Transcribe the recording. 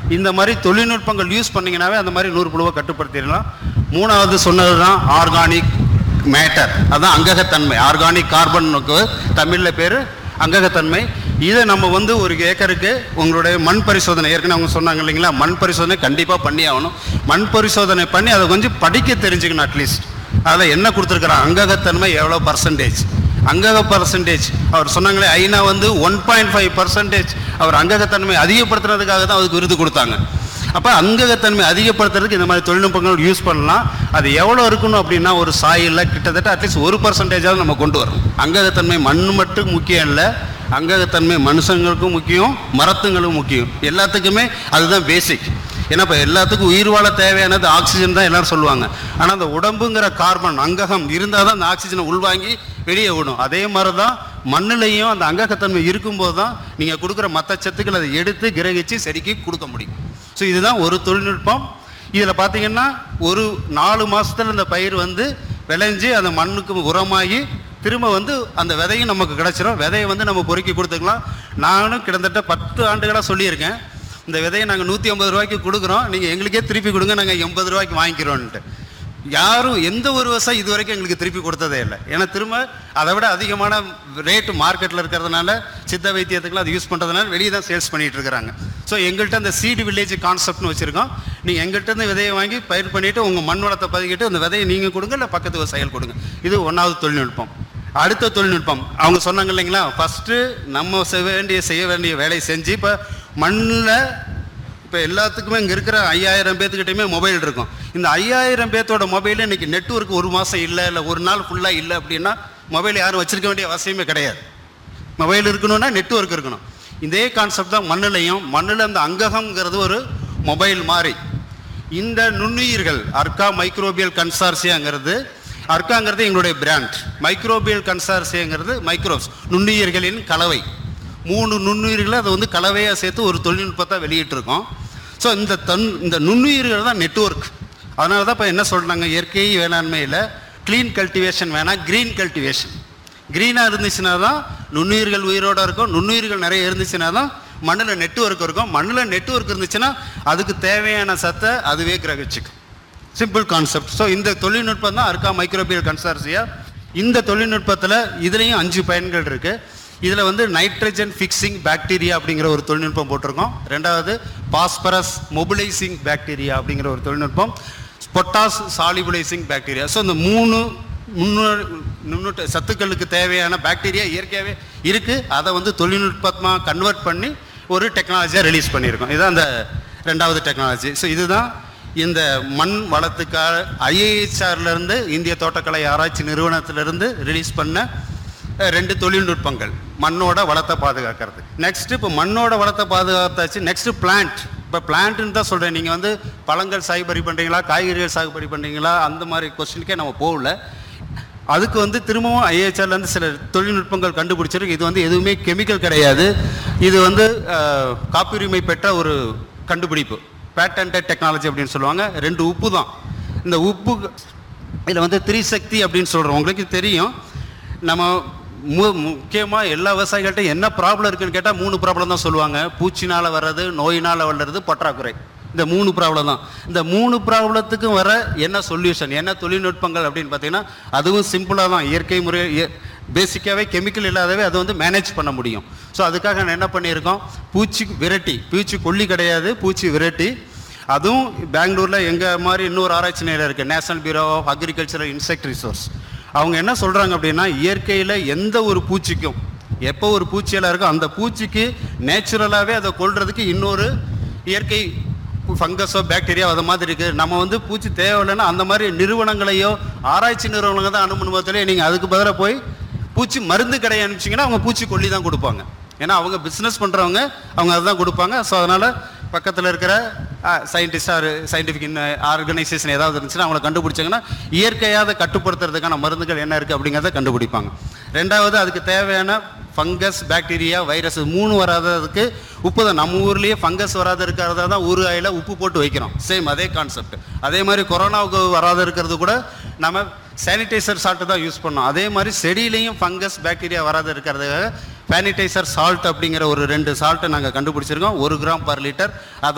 இந்த மாதிரி தொழில்நுட்பங்கள் யூஸ் பண்ணீங்கன்னாவே அந்த மாதிரி நூறு புழுவை கட்டுப்படுத்திடலாம் மூணாவது சொன்னது தான் ஆர்கானிக் மேட்டர் அதான் அங்ககத்தன்மை ஆர்கானிக் கார்பனுக்கு தமிழில் பேர் அங்ககத்தன்மை இதை நம்ம வந்து ஒரு ஏக்கருக்கு உங்களுடைய மண் பரிசோதனை ஏற்கனவே அவங்க சொன்னாங்க இல்லைங்களா மண் பரிசோதனை கண்டிப்பாக பண்ணி ஆகணும் மண் பரிசோதனை பண்ணி அதை கொஞ்சம் படிக்க தெரிஞ்சுக்கணும் அட்லீஸ்ட் அதில் என்ன கொடுத்துருக்குறாங்க அங்ககத்தன்மை எவ்வளோ பர்சன்டேஜ் அங்கக பர்சன்டேஜ் அவர் சொன்னாங்களே ஐநா வந்து ஒன் பாயிண்ட் ஃபைவ் பர்சன்டேஜ் அவர் அங்ககத்தன்மை அதிகப்படுத்துறதுக்காக தான் அதுக்கு விருது கொடுத்தாங்க அப்போ அங்ககத்தன்மை அதிகப்படுத்துறதுக்கு இந்த மாதிரி தொழில்நுட்பங்கள் யூஸ் பண்ணலாம் அது எவ்வளோ இருக்கணும் அப்படின்னா ஒரு சாயில் கிட்டத்தட்ட அட்லீஸ்ட் ஒரு பர்சன்டேஜாவது நம்ம கொண்டு வரணும் அங்ககத்தன்மை மண் மட்டும் முக்கியம் இல்லை அங்ககத்தன்மை மனுஷங்களுக்கும் முக்கியம் மரத்துங்களுக்கும் முக்கியம் எல்லாத்துக்குமே அதுதான் பேசிக் ஏன்னா இப்போ எல்லாத்துக்கும் உயிர் வாழ தேவையானது ஆக்சிஜன் தான் எல்லாரும் சொல்லுவாங்க ஆனால் அந்த உடம்புங்கிற கார்பன் அங்ககம் இருந்தால் தான் அந்த ஆக்சிஜனை உள்வாங்கி வெளியே விடும் அதே மாதிரி தான் மண்ணுலையும் அந்த அங்ககத்தன்மை இருக்கும்போது தான் நீங்கள் கொடுக்குற மற்ற சத்துக்கள் அதை எடுத்து கிரகிச்சு செடிக்கு கொடுக்க முடியும் ஸோ இதுதான் ஒரு தொழில்நுட்பம் இதில் பார்த்தீங்கன்னா ஒரு நாலு மாசத்துல இந்த பயிர் வந்து விளைஞ்சு அந்த மண்ணுக்கு உரமாகி திரும்ப வந்து அந்த விதையும் நமக்கு கிடைச்சிரும் விதையை வந்து நம்ம பொறுக்கி கொடுத்துக்கலாம் நானும் கிட்டத்தட்ட பத்து ஆண்டுகளாக சொல்லியிருக்கேன் இந்த விதையை நாங்கள் நூற்றி ஐம்பது ரூபாய்க்கு கொடுக்குறோம் நீங்கள் எங்களுக்கே திருப்பி கொடுங்க நாங்கள் எண்பது ரூபாய்க்கு வாங்கிக்கிறோன்ட்டு யாரும் எந்த ஒரு விவசாயி இது வரைக்கும் எங்களுக்கு திருப்பி கொடுத்ததே இல்லை ஏன்னா திரும்ப அதை விட அதிகமான ரேட்டு மார்க்கெட்டில் இருக்கிறதுனால சித்த வைத்தியத்துக்குலாம் அது யூஸ் பண்ணுறதுனால வெளியே தான் சேல்ஸ் பண்ணிட்டு இருக்கிறாங்க ஸோ எங்கள்கிட்ட அந்த சீடு வில்லேஜ் கான்செப்ட்னு வச்சுருக்கோம் நீங்கள் எங்கள்கிட்ட இருந்து விதையை வாங்கி பயிர் பண்ணிவிட்டு உங்கள் மண் வளத்தை பதிக்கிட்டு அந்த விதையை நீங்கள் கொடுங்க இல்லை பக்கத்து விவசாயிகள் கொடுங்க இது ஒன்றாவது தொழில்நுட்பம் அடுத்த தொழில்நுட்பம் அவங்க சொன்னாங்க இல்லைங்களா ஃபஸ்ட்டு நம்ம செய்ய வேண்டிய செய்ய வேண்டிய வேலையை செஞ்சு இப்போ மண்ணில் இப்போ எல்லாத்துக்குமே இங்கே இருக்கிற ஐயாயிரம் பேர்த்துக்கிட்டையுமே மொபைல் இருக்கும் இந்த ஐயாயிரம் பேர்த்தோட மொபைல் இன்னைக்கு நெட்வொர்க் ஒரு மாதம் இல்லை இல்லை ஒரு நாள் ஃபுல்லாக இல்லை அப்படின்னா மொபைல் யாரும் வச்சிருக்க வேண்டிய அவசியமே கிடையாது மொபைல் இருக்கணும்னா நெட்வொர்க் இருக்கணும் இதே கான்செப்ட் தான் மண்ணுலையும் மண்ணில் அந்த அங்ககம்ங்கிறது ஒரு மொபைல் மாதிரி இந்த நுண்ணுயிர்கள் அர்க்கா மைக்ரோபியல் கன்சார்சியாங்கிறது அர்க்காங்கிறது எங்களுடைய பிராண்ட் மைக்ரோபியல் கன்சார்சியங்கிறது மைக்ரோப்ஸ் நுண்ணுயிர்களின் கலவை மூணு நுண்ணுயிர்களை அதை வந்து கலவையாக சேர்த்து ஒரு தொழில்நுட்பத்தை வெளியிட்டிருக்கோம் ஸோ இந்த தன் இந்த நுண்ணுயிர்கள் தான் நெட்வொர்க் அதனால தான் இப்போ என்ன சொல்கிறாங்க இயற்கை வேளாண்மையில் க்ளீன் கல்டிவேஷன் வேணாம் க்ரீன் கல்டிவேஷன் க்ரீனாக இருந்துச்சுன்னா தான் நுண்ணுயிர்கள் உயிரோட இருக்கும் நுண்ணுயிர்கள் நிறைய இருந்துச்சுன்னா தான் மண்ணில் நெட்வொர்க் இருக்கும் மண்ணில் நெட்வொர்க் இருந்துச்சுன்னா அதுக்கு தேவையான சத்தை அதுவே கிரகிச்சுக்கும் சிம்பிள் கான்செப்ட் ஸோ இந்த தொழில்நுட்பம் தான் அர்க்கா மைக்ரோபியல் கன்சார்சியா இந்த தொழில்நுட்பத்தில் இதுலேயும் அஞ்சு பயன்கள் இருக்குது இதில் வந்து நைட்ரஜன் ஃபிக்ஸிங் பாக்டீரியா அப்படிங்கிற ஒரு தொழில்நுட்பம் போட்டிருக்கோம் ரெண்டாவது பாஸ்பரஸ் மொபிலைசிங் பாக்டீரியா அப்படிங்கிற ஒரு தொழில்நுட்பம் பொட்டாஸ் சாலிபுலைசிங் பாக்டீரியா ஸோ இந்த மூணு முன்னூறு நுண்ணூட்ட சத்துக்களுக்கு தேவையான பாக்டீரியா இயற்கையாகவே இருக்குது அதை வந்து தொழில்நுட்பமாக கன்வெர்ட் பண்ணி ஒரு டெக்னாலஜியாக ரிலீஸ் பண்ணியிருக்கோம் இதுதான் அந்த ரெண்டாவது டெக்னாலஜி ஸோ இதுதான் இந்த மண் வளத்துக்காக ஐஏஹெச்ஆர்லேருந்து இந்திய தோட்டக்கலை ஆராய்ச்சி நிறுவனத்திலிருந்து ரிலீஸ் பண்ண அஹ், ரெண்டு தொழில்நுட்பங்கள் மண்ணோட வளத்தை பாதுகாக்கிறது நெக்ஸ்ட் இப்போ மண்ணோட வளத்தை பாதுகாத்தாச்சு நெக்ஸ்ட் பிளான்ட் இப்போ பிளான்ட்னு தான் சொல்கிறேன் நீங்கள் வந்து பழங்கள் சாகுபடி பண்ணுறீங்களா காய்கறிகள் சாகுபடி பண்ணுறீங்களா அந்த மாதிரி கொஸ்டினுக்கே நம்ம போகல அதுக்கு வந்து திரும்பவும் IHR ல இருந்து சில தொழில்நுட்பங்கள் கண்டுபிடிச்சிருக்கு இது வந்து எதுவுமே கெமிக்கல் கிடையாது இது வந்து அஹ், காப்புரிமை பெற்ற ஒரு கண்டுபிடிப்பு பேட்டன்டட் டெக்னாலஜி அப்படின்னு சொல்லுவாங்க ரெண்டு உப்பு தான் இந்த உப்பு இதில் வந்து திரிசக்தி அப்படின்னு சொல்கிறோம் உங்களுக்கு தெரியும் நம்ம மு முக்கியமாக எல்லா விவசாயிகள்ட்ட என்ன ப்ராப்ளம் இருக்குன்னு கேட்டால் மூணு ப்ராப்ளம் தான் சொல்லுவாங்க பூச்சினால் வர்றது நோயினால் வளர்றது பற்றாக்குறை இந்த மூணு ப்ராப்ளம் தான் இந்த மூணு ப்ராப்ளத்துக்கும் வர என்ன சொல்யூஷன் என்ன தொழில்நுட்பங்கள் அப்படின்னு பார்த்தீங்கன்னா அதுவும் சிம்பிளாக தான் இயற்கை முறை பேசிக்காகவே கெமிக்கல் இல்லாதவே அதை வந்து மேனேஜ் பண்ண முடியும் ஸோ அதுக்காக நான் என்ன பண்ணியிருக்கோம் பூச்சி விரட்டி பூச்சி கொல்லி கிடையாது பூச்சி விரட்டி அதுவும் பெங்களூரில் எங்கள் மாதிரி இன்னொரு ஆராய்ச்சி நிலையம் இருக்குது National Bureau of Agricultural Insect Resource அவங்க என்ன சொல்கிறாங்க அப்படின்னா இயற்கையில் எந்த ஒரு பூச்சிக்கும் எப்போ ஒரு பூச்சியெல்லாம் இருக்கோ அந்த பூச்சிக்கு நேச்சுரலாகவே அதை கொல்றதுக்கு இன்னொரு இயற்கை ஃபங்கஸோ பாக்டீரியா அது மாதிரி இருக்குது நம்ம வந்து பூச்சி தேவையில்லைன்னா அந்த மாதிரி நிறுவனங்களையோ ஆராய்ச்சி நிறுவனங்கள் தான் அனுமதிலே நீங்கள் அதுக்கு பதிலாக போய் பூச்சி மருந்து கடையை அனுப்பிச்சிங்கன்னா அவங்க பூச்சி கொல்லி தான் கொடுப்பாங்க ஏன்னா அவங்க பிஸ்னஸ் பண்ணுறவங்க அவங்க அதுதான் கொடுப்பாங்க ஸோ அதனால் பக்கத்தில் இருக்கிற சயின்டிஸ்ட் ஆர் சயின்டிஃபிக் ஆர்கனைசேஷன் ஏதாவது இருந்துச்சுன்னா அவங்கள கண்டுபிடிச்சாங்கன்னா இயற்கையாக அதை கட்டுப்படுத்துறதுக்கான மருந்துகள் என்ன இருக்குது அப்படிங்கிறத கண்டுபிடிப்பாங்க ரெண்டாவது அதுக்கு தேவையான ஃபங்கஸ் பாக்டீரியா வைரஸ் மூணு வராததுக்கு உப்பு தான் நம்ம ஊர்லேயே ஃபங்கஸ் வராத இருக்கிறதா தான் ஊறுகாயில் உப்பு போட்டு வைக்கிறோம் சேம் அதே கான்செப்ட் அதே மாதிரி கொரோனாவுக்கு வராத இருக்கிறது கூட நம்ம சானிடைசர் சால்ட்டு தான் யூஸ் பண்ணோம் அதே மாதிரி செடியிலையும் ஃபங்கஸ் பாக்டீரியா வராத இருக்கிறதுக்காக சானிடைசர் சால்ட் அப்படிங்கிற ஒரு ரெண்டு சால்ட்டை நாங்கள் கண்டுபிடிச்சிருக்கோம் ஒரு கிராம் பர் லிட்டர் அதை